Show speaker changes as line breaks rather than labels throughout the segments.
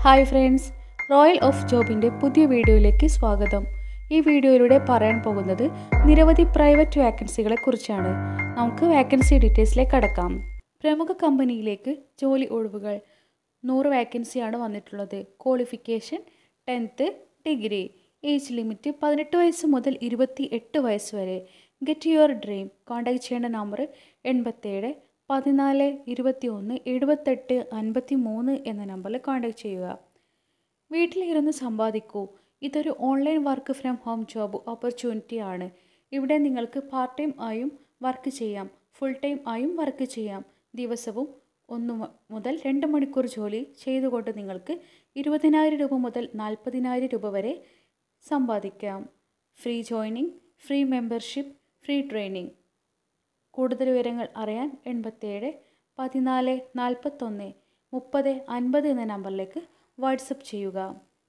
hi friends royal of ജോബിൻ്റെ പുതിയ വീഡിയോയിലേക്ക് സ്വാഗതം ഈ വീഡിയോയിലൂടെ പറയാൻ പോകുന്നത് നിരവധി പ്രൈവറ്റ് വാക്കൻസികളെ കുറിച്ചാണ് നമുക്ക് വാക്കൻസി ഡീറ്റെയിൽസിലേക്ക് കടക്കാം പ്രമുഖ കമ്പനിയിലേക്ക് ജോലി ഒഴിവുകൾ നൂറ് വാക്കൻസിയാണ് വന്നിട്ടുള്ളത് qualification tenth degree age limit പതിനെട്ട് വയസ്സ് മുതൽ ഇരുപത്തി എട്ട് വയസ്സ് വരെ ഗെറ്റ് യുവർ ഡ്രീം കോൺടാക്ട് ചെയ്യേണ്ട നമ്പർ എൺപത്തേഴ് പതിനാല് ഇരുപത്തി ഒന്ന് എഴുപത്തെട്ട് അൻപത്തി മൂന്ന് എന്ന നമ്പറിൽ കോൺടാക്ട് ചെയ്യുക വീട്ടിലിരുന്ന് സമ്പാദിക്കൂ ഇതൊരു online work from home job opportunity ആണ് ഇവിടെ നിങ്ങൾക്ക് പാർട്ട് ടൈം ആയും വർക്ക് ചെയ്യാം ഫുൾ ടൈം ആയും വർക്ക് ചെയ്യാം ദിവസവും ഒന്ന് മു- മുതൽ രണ്ട് മണിക്കൂർ ജോലി ചെയ്തുകൊണ്ട് നിങ്ങൾക്ക് ഇരുപതിനായിരം രൂപ മുതൽ നാൽപ്പതിനായിരം രൂപ വരെ സമ്പാദിക്കാം free joining free membership free training കൂടുതൽ വിവരങ്ങൾ അറിയാൻ എൺപത്തേഴ് പതിനാല് നാൽപ്പത്തൊന്ന് മുപ്പത് അൻപത് എന്ന നമ്പറിലേക്ക് വാട്സപ്പ് ചെയ്യുക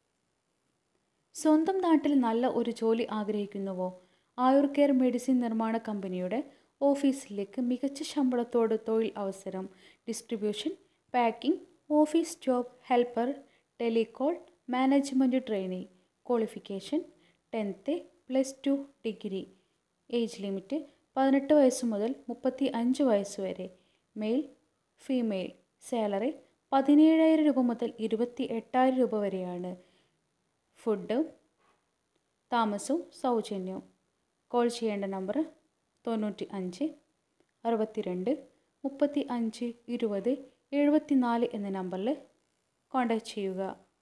സ്വന്തം നാട്ടിൽ നല്ല ഒരു ജോലി ആഗ്രഹിക്കുന്നുവോ ആയുർ കെയർ മെഡിസിൻ നിർമ്മാണ കമ്പനിയുടെ ഓഫീസിലേക്ക് മികച്ച ശമ്പളത്തോട് തൊഴിൽ അവസരം distribution packing office job helper telecall management training qualification tenth plus two degree age limit പതിനെട്ട് വയസ്സ് മുതൽ മുപ്പത്തി അഞ്ച് വയസ്സ് വരെ മെയിൽ ഫീമെയിൽ സാലറി പതിനേഴായിരം രൂപ മുതൽ ഇരുപത്തി എട്ടായിരം രൂപ വരെയാണ് ഫുഡ് താമസവും സൗജന്യവും കോൾ ചെയ്യേണ്ട നമ്പർ തൊണ്ണൂറ്റി അഞ്ച് അറുപത്തിരണ്ട് മുപ്പത്തി അഞ്ച് ഇരുപത് എഴുപത്തി നാല് എന്ന നമ്പറിൽ കോൺടാക്റ്റ് ചെയ്യുക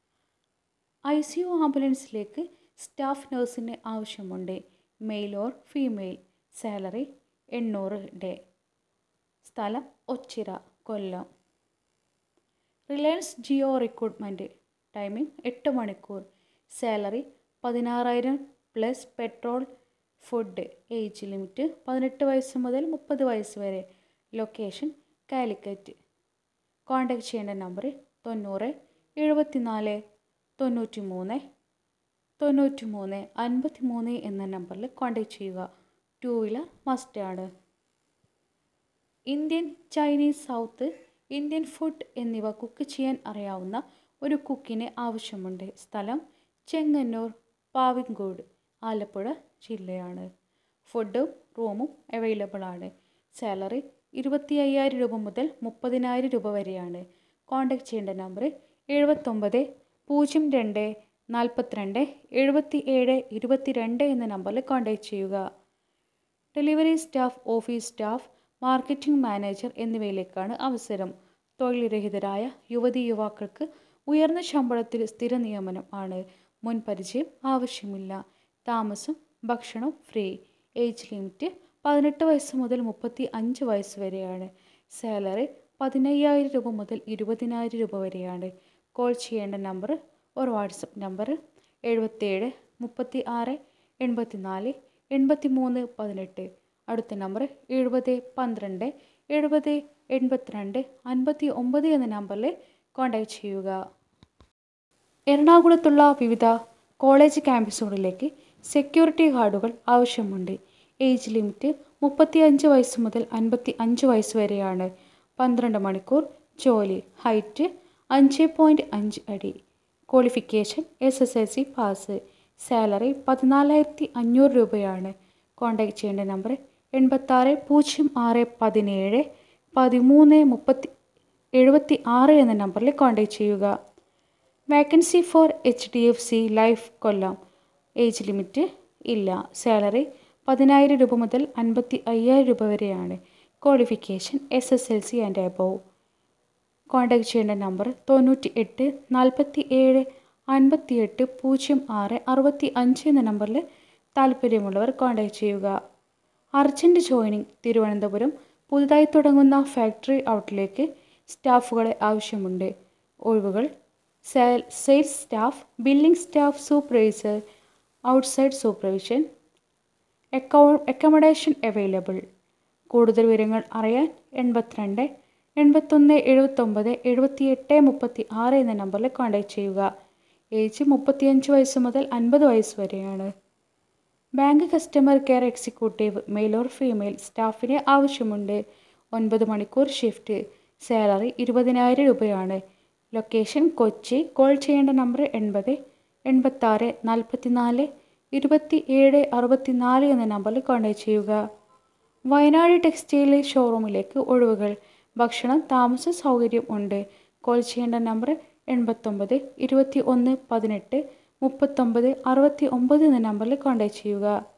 ഐ സി യു ആംബുലൻസിലേക്ക് സ്റ്റാഫ് നഴ്സിന് ആവശ്യമുണ്ട് മെയിൽ ഓർ ഫീമെയിൽ സാലറി എണ്ണൂറ് ഡേ സ്ഥലം Ochira Kollam Reliance Jio recruitment timing എട്ട് മണിക്കൂർ സാലറി പതിനാറായിരം plus petrol food age limit പതിനെട്ട് വയസ്സ് മുതൽ മുപ്പത് വയസ്സ് വരെ ലൊക്കേഷൻ കാലിക്കറ്റ് കോൺടാക്ട് ചെയ്യേണ്ട നമ്പർ തൊണ്ണൂറ് എഴുപത്തിനാല് തൊണ്ണൂറ്റി മൂന്ന് തൊണ്ണൂറ്റി മൂന്ന് അൻപത്തി മൂന്ന് എന്ന നമ്പറിൽ കോൺടാക്ട് ചെയ്യുക ടു വീലർ മസ്റ്റാണ് Indian Chinese south Indian food എന്നിവ കുക്ക് ചെയ്യാൻ അറിയാവുന്ന ഒരു കുക്കിനെ ആവശ്യമുണ്ട് സ്ഥലം ചെങ്ങന്നൂർ പാവിങ്കോട് ആലപ്പുഴ ജില്ലയാണ് ഫുഡും റൂമും അവൈലബിൾ ആണ് സാലറി ഇരുപത്തി അയ്യായിരം രൂപ മുതൽ മുപ്പതിനായിരം രൂപ വരെയാണ് കോൺടാക്ട് ചെയ്യേണ്ട നമ്പർ എഴുപത്തൊമ്പത് പൂജ്യം രണ്ട് നാൽപ്പത്തിരണ്ട് എഴുപത്തി ഏഴ് ഇരുപത്തി രണ്ട് എന്ന നമ്പറിൽ കോൺടാക്ട് ചെയ്യുക delivery staff office staff marketing manager എന്നിവയിലേക്കാണ് അവസരം തൊഴിൽരഹിതരായ യുവതി യുവാക്കൾക്ക് ഉയർന്ന ശമ്പളത്തിൽ സ്ഥിര നിയമനം ആണ് മുൻ പരിചയം ആവശ്യമില്ല താമസം ഭക്ഷണം ഫ്രീ ഏജ് ലിമിറ്റ് പതിനെട്ട് വയസ്സ് മുതൽ മുപ്പത്തി അഞ്ച് വയസ്സ് വരെയാണ് സാലറി പതിനയ്യായിരം രൂപ മുതൽ ഇരുപതിനായിരം രൂപ വരെയാണ് കോൾ ചെയ്യേണ്ട നമ്പർ ഒരു വാട്സപ്പ് നമ്പർ എഴുപത്തേഴ് മുപ്പത്തി ആറ് എൺപത്തി നാല് എൺപത്തി മൂന്ന് പതിനെട്ട് അടുത്ത നമ്പർ എഴുപത് പന്ത്രണ്ട് എഴുപത് എൺപത്തിരണ്ട് അൻപത്തി ഒമ്പത് എന്ന നമ്പറിൽ കോൺടാക്ട് ചെയ്യുക എറണാകുളത്തുള്ള വിവിധ കോളേജ് ക്യാമ്പസുകളിലേക്ക് സെക്യൂരിറ്റി ഗാർഡുകൾ ആവശ്യമുണ്ട് ഏജ് ലിമിറ്റ് മുപ്പത്തി അഞ്ച് വയസ്സ് മുതൽ അൻപത്തി അഞ്ച് വയസ്സ് വരെയാണ് പന്ത്രണ്ട് മണിക്കൂർ ജോലി ഹൈറ്റ് അഞ്ച് പോയിൻറ്റ് അഞ്ച് അടി qualification S S L C pass salary പതിനാലായിരത്തി അഞ്ഞൂറ് രൂപയാണ് കോൺടാക്ട് ചെയ്യേണ്ട നമ്പർ എൺപത്താറ് പൂജ്യം ആറ് പതിനേഴ് പതിമൂന്ന് മുപ്പത്തി എഴുപത്തി ആറ് എന്ന നമ്പറിൽ കോൺടാക്ട് ചെയ്യുക vacancy for H D F C life Kollam age limit ഇല്ല സാലറി പതിനായിരം രൂപ മുതൽ അൻപത്തി അയ്യായിരം രൂപ വരെയാണ് qualification S S L C and above contact ചെയ്യേണ്ട നമ്പർ തൊണ്ണൂറ്റി എട്ട് നാൽപ്പത്തി ഏഴ് അൻപത്തി എട്ട് പൂജ്യം ആറ് അറുപത്തി അഞ്ച് എന്ന നമ്പറിൽ താല്പര്യമുള്ളവർ കോൺടാക്ട് ചെയ്യുക അർജൻറ്റ് ജോയിനിങ് തിരുവനന്തപുരം പുതുതായി തുടങ്ങുന്ന ഫാക്ടറി ഔട്ടിലേക്ക് സ്റ്റാഫുകളെ ആവശ്യമുണ്ട് ഒഴിവുകൾ sell sales staff billing staff supervisor outside supervision അക്കൗ അക്കോമഡേഷൻ അവൈലബിൾ കൂടുതൽ വിവരങ്ങൾ അറിയാൻ എൺപത്തിരണ്ട് എൺപത്തൊന്ന് എഴുപത്തൊമ്പത് എഴുപത്തിയെട്ട് മുപ്പത്തി ആറ് എന്ന നമ്പറിൽ കോൺടാക്ട് ചെയ്യുക ഏജ് മുപ്പത്തിയഞ്ച് വയസ്സ് മുതൽ അൻപത് വയസ്സ് വരെയാണ് bank customer care executive male or female സ്റ്റാഫിനെ ആവശ്യമുണ്ട് ഒൻപത് മണിക്കൂർ ഷിഫ്റ്റ് സാലറി ഇരുപതിനായിരം രൂപയാണ് ലൊക്കേഷൻ കൊച്ചി കോൾ ചെയ്യേണ്ട നമ്പർ എൺപത് എൺപത്താറ് നാൽപ്പത്തി നാല് ഇരുപത്തി ഏഴ് അറുപത്തി നാല് എന്ന നമ്പറിൽ കോൺടാക്ട് ചെയ്യുക വയനാട് ടെക്സ്റ്റൈൽ ഷോറൂമിലേക്ക് ഒഴിവുകൾ ഭക്ഷണം താമസ സൗകര്യം ഉണ്ട് കോൾ ചെയ്യേണ്ട നമ്പർ എൺപത്തൊമ്പത് ഇരുപത്തി ഒന്ന് പതിനെട്ട് മുപ്പത്തൊമ്പത് അറുപത്തി ഒമ്പത് എന്ന നമ്പറിൽ കോൺടാക്ട് ചെയ്യുക